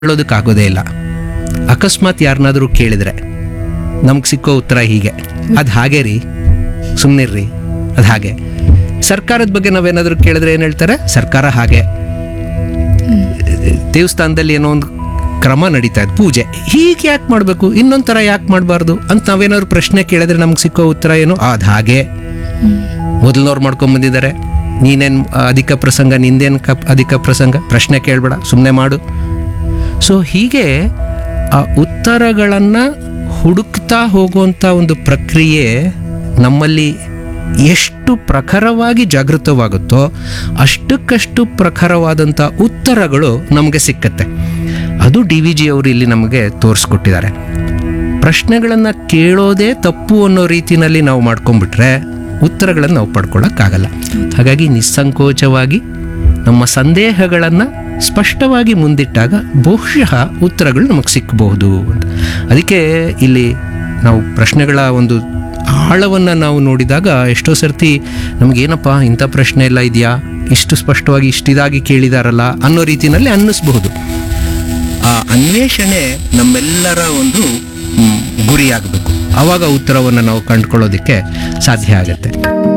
ಹೇಳೋದಕ್ಕಾಗೋದೇ ಇಲ್ಲ ಅಕಸ್ಮಾತ್ ಯಾರನ್ನಾದರೂ ಕೇಳಿದ್ರೆ ನಮ್ಗೆ ಸಿಕ್ಕೋ ಉತ್ತರ ಹೀಗೆ ಅದು ಹಾಗೆ ರೀ ಸುಮ್ಮನಿರ್ರಿ ಅದು ಹಾಗೆ ಸರ್ಕಾರದ ಬಗ್ಗೆ ನಾವೇನಾದರೂ ಕೇಳಿದ್ರೆ ಏನು ಹೇಳ್ತಾರೆ ಸರ್ಕಾರ ಹಾಗೆ ದೇವಸ್ಥಾನದಲ್ಲಿ ಏನೋ ಒಂದು ಕ್ರಮ ನಡೀತಾ ಇದೆ ಪೂಜೆ ಹೀಗೆ ಯಾಕೆ ಮಾಡಬೇಕು ಇನ್ನೊಂದು ಥರ ಯಾಕೆ ಮಾಡಬಾರ್ದು ಅಂತ ನಾವೇನಾದ್ರು ಪ್ರಶ್ನೆ ಕೇಳಿದ್ರೆ ನಮ್ಗೆ ಸಿಕ್ಕೋ ಉತ್ತರ ಏನು ಅದು ಹಾಗೆ ಮೊದಲನವ್ರು ಮಾಡ್ಕೊಂಬಂದಿದ್ದಾರೆ ನೀನೇನು ಅಧಿಕ ಪ್ರಸಂಗ ನಿಂದೇನು ಕ ಅಧಿಕ ಪ್ರಸಂಗ ಪ್ರಶ್ನೆ ಕೇಳಬೇಡ ಸುಮ್ಮನೆ ಮಾಡು ಸೊ ಹೀಗೆ ಆ ಉತ್ತರಗಳನ್ನು ಹುಡುಕ್ತಾ ಹೋಗುವಂಥ ಒಂದು ಪ್ರಕ್ರಿಯೆ ನಮ್ಮಲ್ಲಿ ಎಷ್ಟು ಪ್ರಖರವಾಗಿ ಜಾಗೃತವಾಗುತ್ತೋ ಅಷ್ಟಕ್ಕಷ್ಟು ಪ್ರಖರವಾದಂಥ ಉತ್ತರಗಳು ನಮಗೆ ಸಿಕ್ಕತ್ತೆ ಅದು ಡಿ ವಿ ಜಿ ಅವರು ಇಲ್ಲಿ ನಮಗೆ ತೋರಿಸ್ಕೊಟ್ಟಿದ್ದಾರೆ ಪ್ರಶ್ನೆಗಳನ್ನು ಕೇಳೋದೇ ತಪ್ಪು ಅನ್ನೋ ರೀತಿನಲ್ಲಿ ನಾವು ಮಾಡ್ಕೊಂಡ್ಬಿಟ್ರೆ ಉತ್ತರಗಳನ್ನು ನಾವು ಪಡ್ಕೊಳ್ಳೋಕ್ಕಾಗಲ್ಲ ಹಾಗಾಗಿ ನಿಸ್ಸಂಕೋಚವಾಗಿ ನಮ್ಮ ಸಂದೇಹಗಳನ್ನು ಸ್ಪಷ್ಟವಾಗಿ ಮುಂದಿಟ್ಟಾಗ ಬಹುಶಃ ಉತ್ತರಗಳು ನಮಗೆ ಸಿಕ್ಕಬಹುದು ಅಂತ ಅದಕ್ಕೆ ಇಲ್ಲಿ ನಾವು ಪ್ರಶ್ನೆಗಳ ಒಂದು ಆಳವನ್ನು ನಾವು ನೋಡಿದಾಗ ಎಷ್ಟೋ ಸರ್ತಿ ನಮಗೇನಪ್ಪ ಇಂಥ ಪ್ರಶ್ನೆ ಎಲ್ಲ ಇದೆಯಾ ಇಷ್ಟು ಸ್ಪಷ್ಟವಾಗಿ ಇಷ್ಟಿದಾಗಿ ಕೇಳಿದಾರಲ್ಲ ಅನ್ನೋ ರೀತಿಯಲ್ಲಿ ಅನ್ನಿಸ್ಬಹುದು ಆ ಅನ್ವೇಷಣೆ ನಮ್ಮೆಲ್ಲರ ಒಂದು ಮ್, ಗುರಿಯಾಗಬೇಕು ಆವಾಗ ಉತ್ತರವನ್ನು ನಾವು ಕಂಡುಕೊಳ್ಳೋದಕ್ಕೆ ಸಾಧ್ಯ ಆಗುತ್ತೆ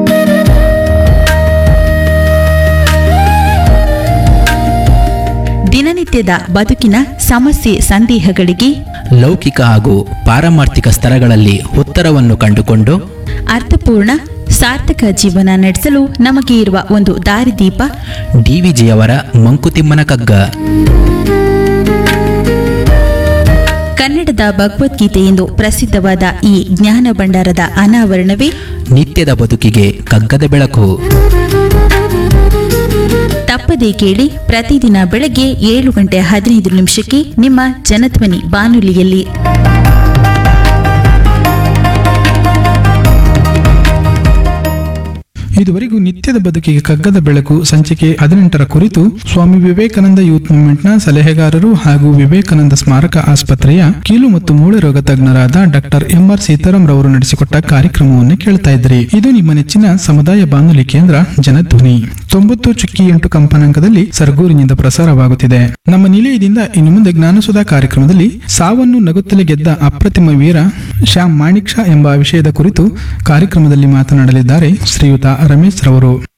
ದಿನನಿತ್ಯದ ಬದುಕಿನ ಸಮಸ್ಯೆ ಸಂದೇಹಗಳಿಗೆ ಲೌಕಿಕ ಹಾಗೂ ಪಾರಮಾರ್ಥಿಕ ಸ್ತರಗಳಲ್ಲಿ ಉತ್ತರವನ್ನು ಕಂಡುಕೊಂಡು ಅರ್ಥಪೂರ್ಣ ಸಾರ್ಥಕ ಜೀವನ ನಡೆಸಲು ನಮಗೆ ಇರುವ ಒಂದು ದಾರಿದೀಪ ಡಿವಿಜಿಯವರ ಮಂಕುತಿಮ್ಮನ ಕಗ್ಗ ಕನ್ನಡದ ಭಗವದ್ಗೀತೆ ಎಂದು ಪ್ರಸಿದ್ಧವಾದ ಈ ಜ್ಞಾನ ಭಂಡಾರದ ಅನಾವರಣವೇ ನಿತ್ಯದ ಬದುಕಿಗೆ ಕಗ್ಗದ ಬೆಳಕು ತಪ್ಪದೇ ಕೇಳಿ ಪ್ರತಿದಿನ ಬೆಳಗ್ಗೆ ಏಳು ಗಂಟೆ ಹದಿನೈದು ನಿಮಿಷಕ್ಕೆ ನಿಮ್ಮ ಜನಧ್ವನಿ ಬಾನುಲಿಯಲ್ಲಿ ಇದುವರೆಗೂ ನಿತ್ಯದ ಬದುಕಿಗೆ ಕಗ್ಗದ ಬೆಳಕು ಸಂಚಿಕೆ ಹದಿನೆಂಟರ ಕುರಿತು ಸ್ವಾಮಿ ವಿವೇಕಾನಂದ ಯೂತ್ ಮೂವ್ಮೆಂಟ್ನ ಸಲಹೆಗಾರರು ಹಾಗೂ ವಿವೇಕಾನಂದ ಸ್ಮಾರಕ ಆಸ್ಪತ್ರೆಯ ಕೀಲು ಮತ್ತು ಮೂಳೆ ರೋಗ ತಜ್ಞರಾದ ಡಾಕ್ಟರ್ ಎಂಆರ್ ಸೀತಾರಾಮ್ ರವರು ನಡೆಸಿಕೊಟ್ಟ ಕಾರ್ಯಕ್ರಮವನ್ನು ಕೇಳ್ತಾ ಇದ್ರಿ ಇದು ನಿಮ್ಮ ನೆಚ್ಚಿನ ಸಮುದಾಯ ಬಾನುಲಿ ಕೇಂದ್ರ ಜನಧ್ವನಿ ತೊಂಬತ್ತು ಚುಕ್ಕಿ ಎಂಟು ಕಂಪನಾಂಕದಲ್ಲಿ ಸರ್ಗೂರಿನಿಂದ ಪ್ರಸಾರವಾಗುತ್ತಿದೆ ನಮ್ಮ ನಿಲಯದಿಂದ ಇನ್ನು ಮುಂದೆ ಜ್ಞಾನಸುಧಾ ಕಾರ್ಯಕ್ರಮದಲ್ಲಿ ಸಾವನ್ನು ನಗುತ್ತಲೇ ಗೆದ್ದ ಅಪ್ರತಿಮ ವೀರ ಶ್ಯಾಮ್ ಮಾಣಿಕ್ ಶಾ ಎಂಬ ವಿಷಯದ ಕುರಿತು ಕಾರ್ಯಕ್ರಮದಲ್ಲಿ ಮಾತನಾಡಲಿದ್ದಾರೆ ಶ್ರೀಯುತ ರಮೇಶ್ ರವರು